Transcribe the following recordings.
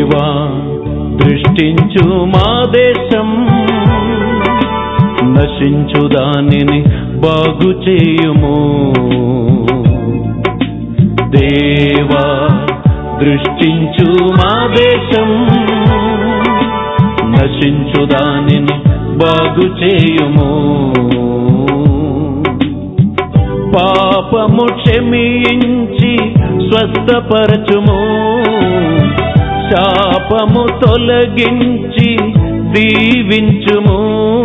దేవా దృష్టించు మా దేశం నశించు దానిని బాగు చేయుము దేవా దృష్టించు మా దేశం నశించు దానిని బాగు చేయుము పాపము క్షమించి స్వస్థపరచుము శాపము తొలగించి దీవించుము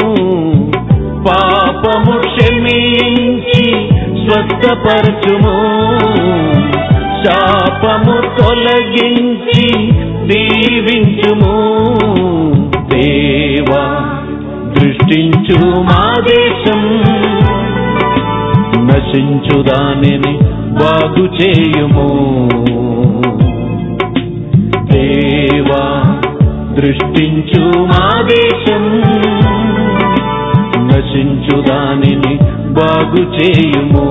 పాపము క్షమించి స్వస్థపరచుము శాపము తొలగించి దీవించుము దేవా దృష్టించు మా దేశం నశించు దానిని బాగు చేయుము దేవా దృష్టించు మా దేశం నశించు దానిని బాగు చేయుము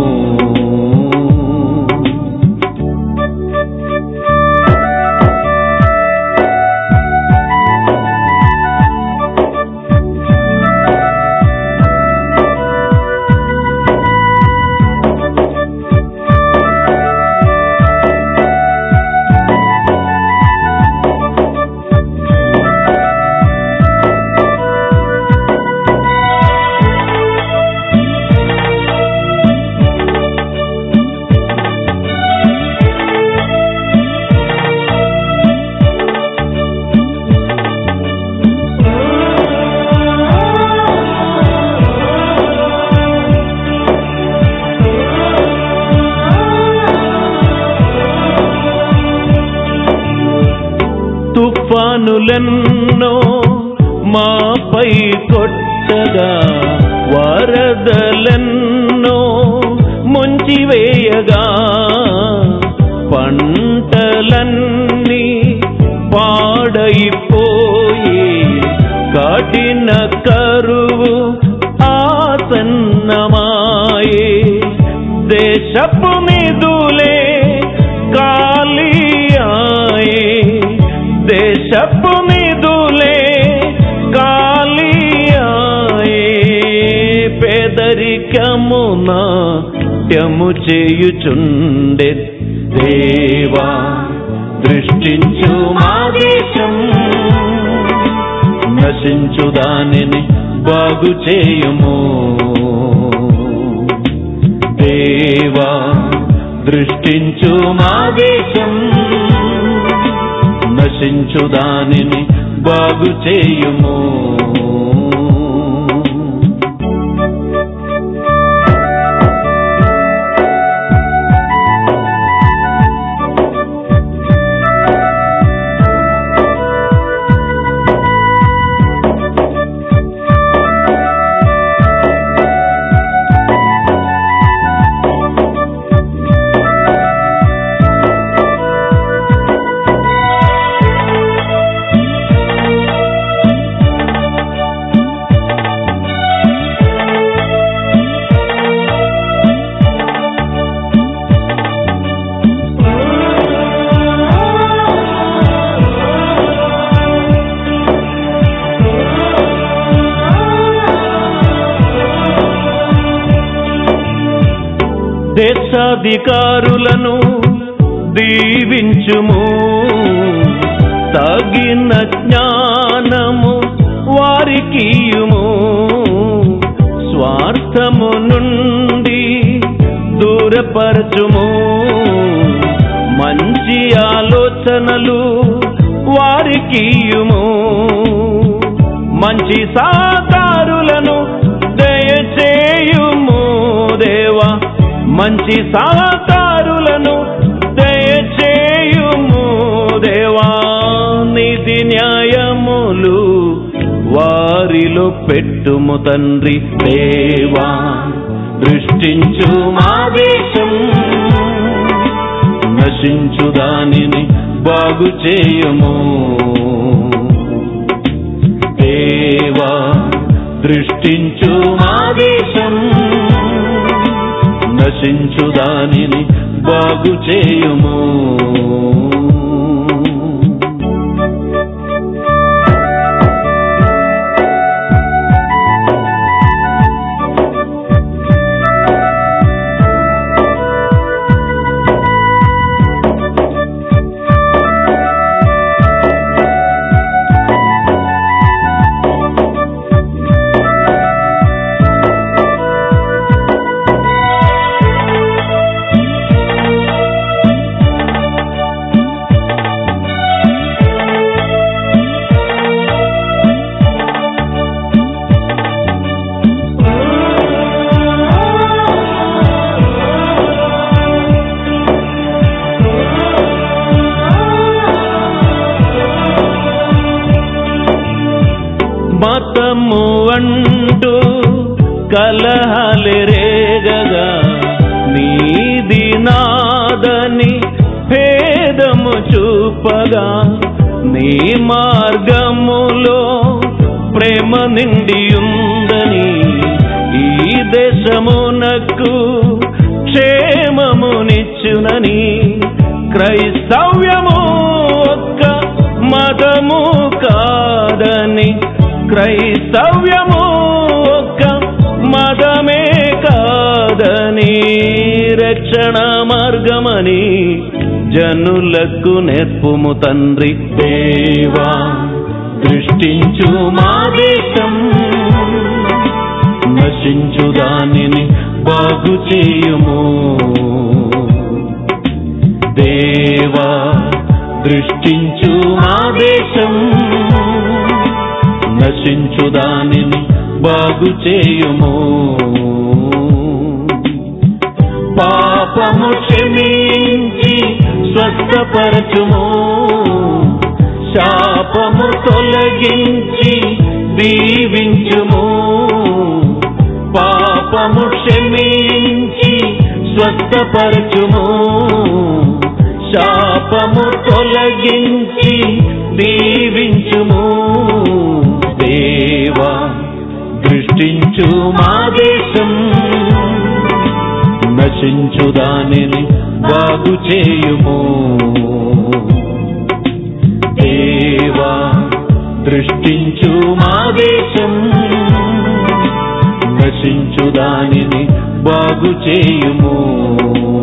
తుఫానులెన్నో మాపై కొట్టగా వరదలెన్నో ముంచివేయగా పంటలన్నీ పాడైపోయి కఠిన కరువు ఆసన్నమాయే దేశపు నిధులే కాలియాయే దేశపు నిధులే కాలియాయే పేదరికమున ట్యము చేయుచుండె దేవా దృష్టించు మా దేశం నశించు దానిని బాగు చేయుము దేవా దృష్టించు మా దేశం నశించు దానిని బాగు చేయుము దేశాధికారులను దీవించుము తగిన జ్ఞానము వారికియుము స్వార్థము నుండి దూరపరచుము మంచి ఆలోచనలు వారికియుము మంచి సాకారులను దయచేయుము దేవా మంచి సహకారులను దయచేయుము దేవా నీతి న్యాయములు వారిలో పెట్టుము తండ్రి దేవా దృష్టించు మా దేశం నశించు దానిని బాగు చేయుము దేవా దృష్టించు మా దేశం నశించు దానిని బాగు చేయుము మతము అంటూ కలహలెరేగగా నీది నాదని భేదము చూపగా నీ మార్గములో ప్రేమ నిండియుందని ఈ దేశమునకు క్షేమమునిచ్చునని క్రైస్తవ్యము ఒక్క మతము కాదని క్రైస్తవ్యము ఒక్క మతమే కాదని రక్షణ మార్గమని జనులకు నేర్పుము తండ్రి దేవా దృష్టించు మా దేశం నశించు దానిని బాగు చేయుము దేవా దృష్టించు మా దేశం నశించు దానిని బాగు చేయుము పాపము క్షమించి స్వస్థపరచుము శాపము తొలగించి దీవించుము పాపము క్షమించి స్వస్థపరచుము శాపము తొలగించి దీవించుము దేవా దృష్టించు మా దేశం నశించు దానిని బాగు చేయుము దేవా దృష్టించు మా దేశం నశించు దానిని బాగు చేయుము